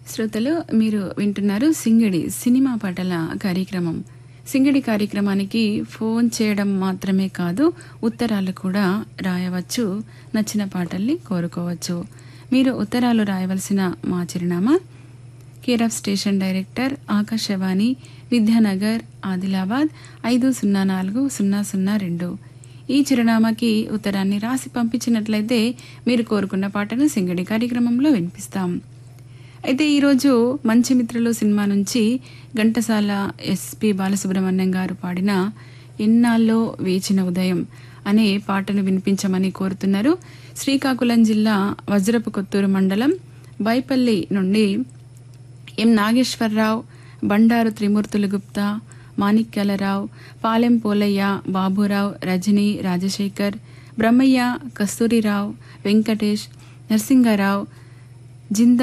శ్రోతలు మీరు వింటున్నారు సింగడి సినిమా పాటల కార్యక్రమం సింగడి కార్యక్రమానికి ఫోన్ చేయడం మాత్రమే కాదు ఉత్తరాలు కూడా రాయవచ్చు నచ్చిన పాటల్ని కోరుకోవచ్చు మీరు ఉత్తరాలు రాయవలసిన మా చిరునామా care of station director Akashvani Vidyanagar Adilabad ఐదు సున్నా నాలుగు సున్నా సున్నా రెండు ఈ చిరునామాకి ఉత్తరాన్ని రాసి పంపించినట్లయితే మీరు కోరుకున్న పాటను సింగడి కార్యక్రమంలో వినిపిస్తాం అయితే ఈరోజు మంచి మిత్రులు సినిమా నుంచి ఘంటసాల ఎస్పి బాలసుబ్రహ్మణ్యం గారు పాడిన ఎన్నాళ్ళో వేచిన ఉదయం అనే పాటను వినిపించమని కోరుతున్నారు శ్రీకాకుళం జిల్లా వజ్రపు కొత్తూరు మండలం బైపల్లి నుండి ఎం నాగేశ్వరరావు బండారు త్రిమూర్తులు గుప్తా మాణిక్యాలరావు పాలెం పోలయ్య బాబురావు రజని రాజశేఖర్ బ్రహ్మయ్య కస్తూరిరావు వెంకటేష్ నరసింగారావు జిందా